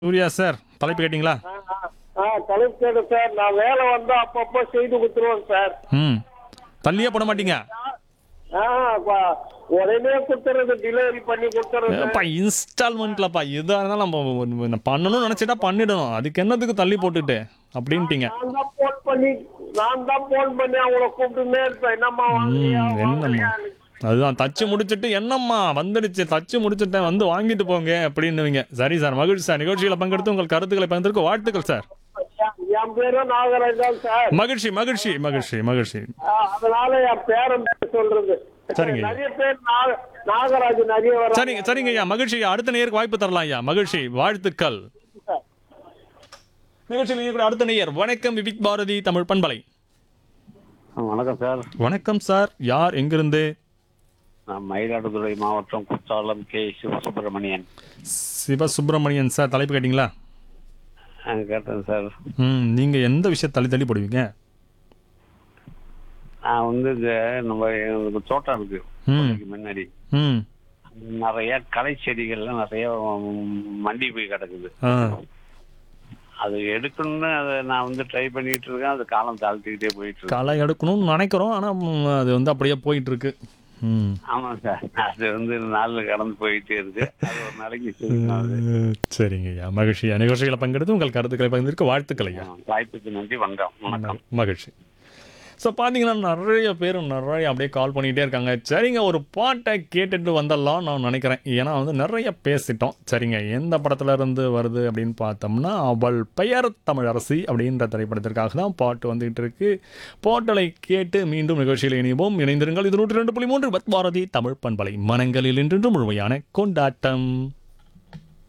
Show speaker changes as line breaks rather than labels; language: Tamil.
சூர்யா சார் தலைப்பு கேட்டிங்களா
ஆ, ஆ. ஆ தலைப்பு கேடு சார் நான் வேலை வந்தா அப்பப்போ செய்து கொடுத்துருவேன் சார்
ம் தள்ளியே போட மாட்டீங்க
ஆ ப- உடனே கொடுத்துறது டெலிவரி பண்ணி கொடுத்துறது
ஏப்பா இன்ஸ்டால்மெண்ட்லப்பா எதாக இருந்தாலும் நம்ம நம்ம பண்ணணும்னு நினச்சிட்டா பண்ணிடணும் அதுக்கு என்னத்துக்கு தள்ளி போட்டுட்டு அப்படின்ட்டீங்க
நான் தான் போன் பண்ணி நான் தான் போன் பண்ணி அவங்கள கூப்பிட்டுனே இருப்பேன் என்னம்மா வாங்கலையா
ம் என்னம்மா
வாங்கலையான்னு.
அதுதான் தச்சு முடிச்சிட்டு என்னம்மா வந்துடுச்சு தச்சு முடிச்சிட்டேன் வந்து வாங்கிட்டு போங்க அப்படின்னுவீங்க சரி சார் மகிழ்ச்சி சார் நிகழ்ச்சியில் பங்கெடுத்து உங்கள் கருத்துக்களை பகிர்ந்திருக்க வாழ்த்துக்கள் சார்
என் என் பேரும் நாகராஜ் தான் சார்
மகிழ்ச்சி மகிழ்ச்சி மகிழ்ச்சி மகிழ்ச்சி
ஆ, அதனால என் பேரன் பேர் சொல்றது
சரிங்க.
நிறைய பேர் நாக- நாகராஜ் நிறைய வர
சரிங்க சரிங்க ஐயா மகிழ்ச்சி அடுத்த நேருக்கு வாய்ப்பு தரலாம் ஐயா மகிழ்ச்சி வாழ்த்துக்கள் நிகழ்ச்சியில் இருக்கக்கூடிய அடுத்த நேயர் வணக்கம் விபிக் பாரதி தமிழ் பண்பலை
வணக்கம் சார்
வணக்கம் சார் யார் எங்கிருந்து
நான் மயிலாடுதுறை மாவட்டம் குற்றாலம் கே சிவசுப்பிரமணியன்
சிவசுப்பிரமணியன் சார் தலைப்பு கேட்டிங்களா
ஆ, கேட்டேன் சார்
ம் நீங்கள் எந்த விஷயத்தை தள்ளி தள்ளி போடுவீங்க
நான் வந்து இந்த நம்ம எங்களுக்கு தோட்டம் இருக்கு
ம்.
கோயிலுக்கு முன்னாடி
ம்
நிறைய களை செடிகள்லாம் நிறைய ம், மண்டி போய் கிடக்குது
ஆ
அது எடுக்கணும்னு அதை நான் வந்து ட்ரை பண்ணிட்டு இருக்கேன் அது காலம் தாழ்த்திக்கிட்டே போயிட்டு இருக்கு
களை எடுக்கணும்னு நினைக்கிறோம் ஆனால் அது வந்து அப்படியே போயிட்டு இருக்கு ம்
ஆமாம் சார் அது வந்து நாளில் கடந்து போயிட்டே இருக்கு அது ஒரு நாளைக்கு சரிங்க அது.
சரிங்க ஐயா மகிழ்ச்சி நிகழ்ச்சிகளை பங்கெடுத்து உங்கள் கருத்துக்களை பகிர்ந்திருக்க வாழ்த்துக்கள் ஐயா
வாய்ப்புக்கு நன்றி வணக்கம் வணக்கம்
மகிழ்ச்சி ஸோ பார்த்தீங்கன்னா நிறைய பேர் நிறைய அப்படியே கால் பண்ணிகிட்டே இருக்காங்க சரிங்க ஒரு பாட்டை கேட்டுட்டு வந்துடலாம் நான் நினைக்கிறேன் ஏன்னா வந்து நிறைய பேசிட்டோம் சரிங்க எந்த படத்துல இருந்து வருது அப்படின்னு பார்த்தோம்னா அவள் பெயர் தமிழரசி அப்படின்ற திரைப்படத்திற்காக தான் பாட்டு வந்துகிட்டு இருக்கு பாட்டலை கேட்டு மீண்டும் நிகழ்ச்சியில் இணைவோம் இணைந்திருங்கள் இது நூற்றி ரெண்டு புள்ளி மூன்று பத் பாரதி தமிழ் பண்பலை மனங்களில் இன்று முழுமையான கொண்டாட்டம்